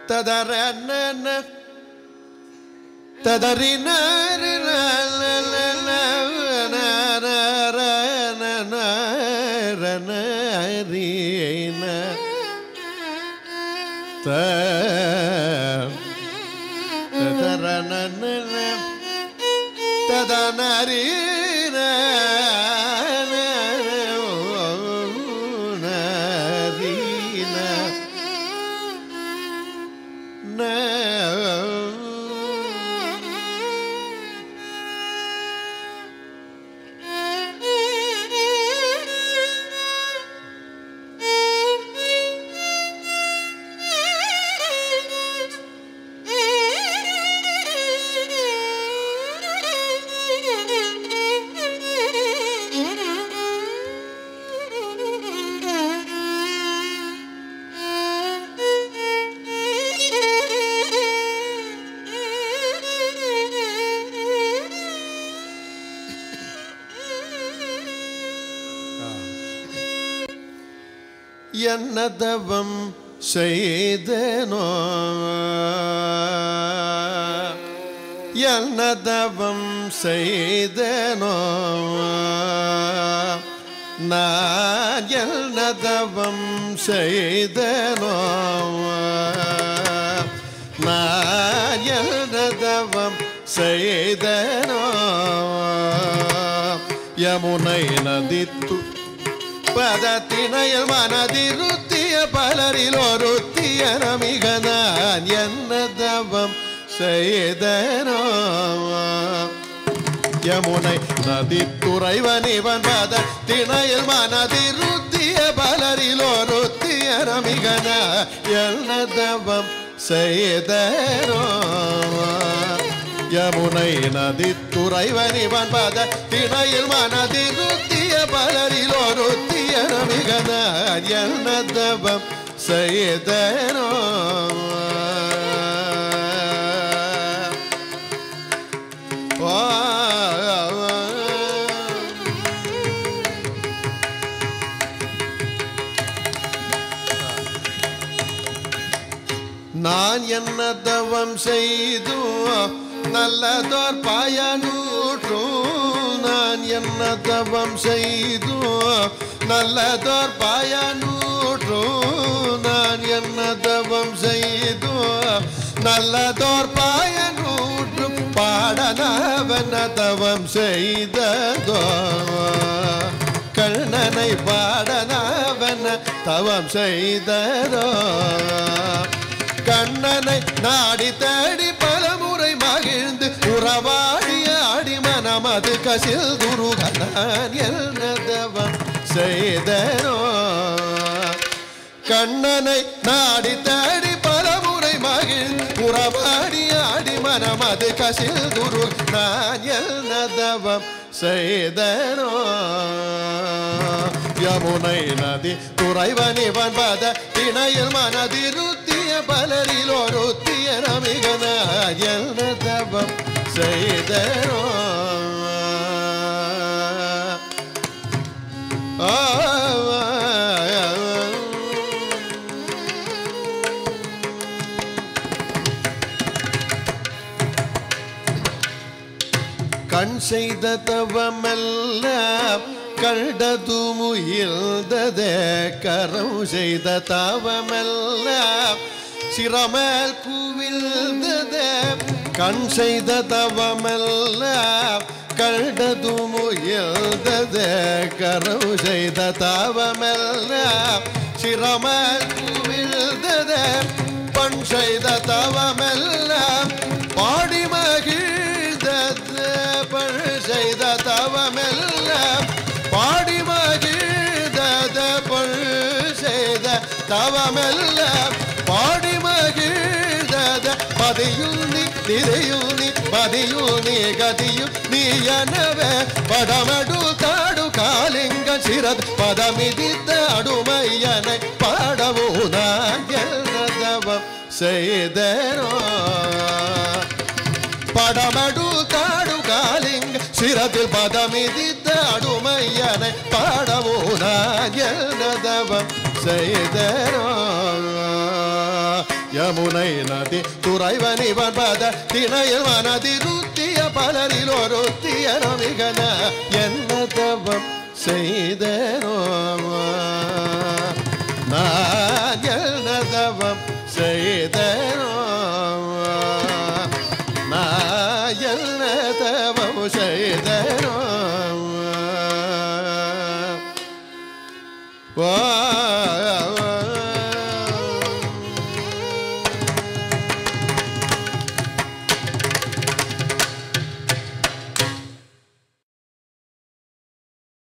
ததரன ததறின ததனரீன என்ன தவம் செய்தனோ என்ன தவம் செய்தனோ நான் என்ன தவம் செய்தனோ நான் என்ன தவம் செய்தனோ யமுனை நதித்து பதத்தினையில் மனதிருத்திய பலரில் ஒருத்திய நமிக நான் என்ன தவம் செய்தனோ யமுனை நதி துறைவனிவன் பத திணையில் மனதிருத்திய பலரில் ஒருத்திய நமிக நான் என்ன தவம் செய்தனோ யமுனை நதி துறைவனிவன் பத திணையில் மனதிருத்திய பலரில் ஒருத்திய நமிகன என்ன தவம் செய்தனோ நான் என்ன தவம் செய்து நல்லதோர் பயனூற்றும் நான் என்ன தவம் செய்து நல்லதோர் பயனூற்றும் நான் என்ன தவம் செய்து நல்லதோர் பயனூற்றும் பாடனவன தவம் செய்ததோ கண்ணனை பாடனவன தவம் செய்ததோ கண்ணனை நாடி தேடி பலமுறை மகிழ்ந்து உறவாடிய அடிமனமது கசில் குருகனான் என்ன தவம் செய்தனோ கண்ணனை நாடி தேடி பலமுறை மகிழ்ந்து உறவாடிய அடிமனமது கசில் குரு நான் என்ன தவம் செய்தனோ யமுனை நதி துறைவனிவன் பத திணையில் மனதிருத்திய பலரில் ஒருத்திய நமிகன என்ன தவம் செய்தனோ ஆ கண் செய்த தவமெல்லாம் கண்டது முயல்ததே கரம் செய்த தவமெல்லாம் சிரமேல் குவிழ்ந்ததே கண் செய்த தவமெல்லாம் கண்டது முயல்ததே கரம் செய்த தவமெல்லாம் சிரமேல் குவிழ்ந்ததே பண் செய்த தவமெல்லாம் பாடி மகிழ்ந்தது பண் செய்த தவமெல்லாம் பாடி மகிழ்ந்தது பண் செய்த தவமெல்லாம் பாடி மகிழ்ந்தது பதியுள் நீ நிதையுள் நீ பதியுள் நீ கதியும் நீ எனவே படமடு தாடு காலிங்க சிரத் பதமிதித்த அடுமையனை பாடவோ நான் தவம் செய்தனோ படமடு தாடு காலிங்க சிரத்தில் பதமிதித்த அடுமையனை பாடவோ நான் தவம் செய்தனோ யமுனை நதி துறைவன் இவன் பத திணையில் மனதி ருத்திய பலரில் ஒருத்திய நமிகன என்ன தவம் செய்தனோ நான் என்ன தவம் செய்தனோ நான் என்ன